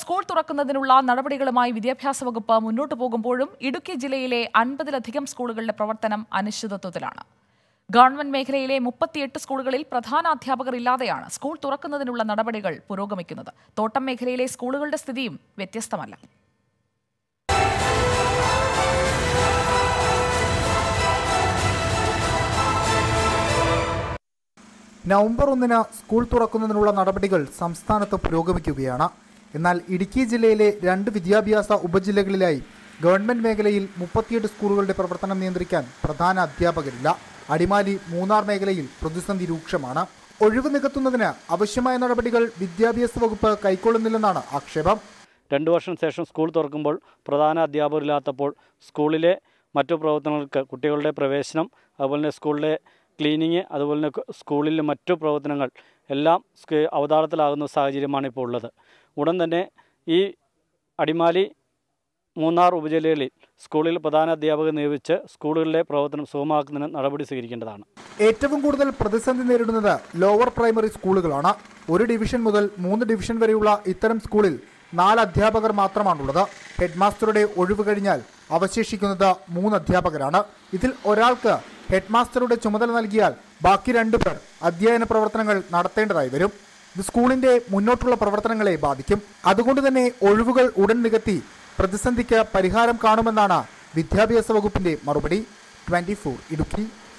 school തുറക്കുന്നതിനുള്ള നടപടികളുമായി വിദ്യാഭ്യാസ വകുപ്പ് മുന്നോട്ടു പോകുമ്പോഴും ഇടുക്കി ജില്ലയിലെ അൻപതിലധികം സ്കൂളുകളുടെ പ്രവർത്തനം അനിശ്ചിതത്വത്തിലാണ് ഗവൺമെന്റ് മേഖലയിലെ മുപ്പത്തിയെട്ട് സ്കൂളുകളിൽ പ്രധാന അധ്യാപകർ ഇല്ലാതെയാണ് സ്കൂൾ തുറക്കുന്നതിനുള്ള നടപടികൾ പുരോഗമിക്കുന്നത് തോട്ടം മേഖലയിലെ സ്കൂളുകളുടെ സ്ഥിതിയും വ്യത്യസ്തമല്ല നവംബർ ഒന്നിന് സ്കൂൾ തുറക്കുന്നതിനുള്ള നടപടികൾ സംസ്ഥാനത്ത് പുരോഗമിക്കുകയാണ് എന്നാൽ ഇടുക്കി ജില്ലയിലെ രണ്ട് വിദ്യാഭ്യാസ ഉപജില്ലകളിലായി ഗവൺമെന്റ് മേഖലയിൽ മുപ്പത്തിയെട്ട് സ്കൂളുകളുടെ പ്രവർത്തനം നിയന്ത്രിക്കാൻ പ്രധാന അധ്യാപകരില്ല അടിമാലി മൂന്നാർ മേഖലയിൽ പ്രതിസന്ധി രൂക്ഷമാണ് ഒഴിവ് നികത്തുന്നതിന് ആവശ്യമായ നടപടികൾ വിദ്യാഭ്യാസ വകുപ്പ് കൈക്കൊള്ളുന്നില്ലെന്നാണ് ആക്ഷേപം രണ്ട് വർഷം ശേഷം സ്കൂൾ തുറക്കുമ്പോൾ പ്രധാന അധ്യാപകരില്ലാത്തപ്പോൾ സ്കൂളിലെ മറ്റു പ്രവർത്തനങ്ങൾക്ക് കുട്ടികളുടെ പ്രവേശനം അതുപോലെ തന്നെ സ്കൂളിലെ ക്ലീനിങ് അതുപോലെ തന്നെ ക- സ്കൂളിലെ മറ്റു പ്രവർത്തനങ്ങൾ എല്ലാം സ്ക- അവതാളത്തിലാകുന്ന സാഹചര്യമാണ് ഇപ്പോൾ ഉള്ളത് ഉടൻ തന്നെ ഈ അടിമാലി മൂന്നാർ ഉപജില്ലകളിൽ സ്കൂളിൽ പ്രധാന അധ്യാപകരെ നിയമിച്ച് സ്കൂളുകളിലെ പ്രവർത്തനം സുഗമമാക്കുന്നതിന് നടപടി സ്വീകരിക്കേണ്ടതാണ് ഏറ്റവും കൂടുതൽ പ്രതിസന്ധി നേരിടുന്നത് ലോവർ പ്രൈമറി സ്കൂളുകളാണ് ഒരു ഡിവിഷൻ മുതൽ മൂന്ന് ഡിവിഷൻ വരെയുള്ള ഇത്തരം സ്കൂളിൽ നാല് അധ്യാപകർ മാത്രമാണുള്ളത് ഹെഡ്മാസ്റ്ററുടെ ഒഴിവ് കഴിഞ്ഞാൽ അവശേഷിക്കുന്നത് മൂന്ന് അധ്യാപകരാണ് ഇതിൽ ഒരാൾക്ക് ഹെഡ്മാസ്റ്ററുടെ ചുമതല നൽകിയാൽ ബാക്കി രണ്ടുപേർ അധ്യയന പ്രവർത്തനങ്ങൾ നടത്തേണ്ടതായി വരും ഇത് സ്കൂളിന്റെ മുന്നോട്ടുള്ള പ്രവർത്തനങ്ങളെ ബാധിക്കും അതുകൊണ്ട് തന്നെ ഒഴിവുകൾ ഉടൻ നികത്തി പ്രതിസന്ധിക്ക് പരിഹാരം കാണുമെന്നാണ് വിദ്യാഭ്യാസ വകുപ്പിന്റെ മറുപടി ട്വന്റി ഇടുക്കി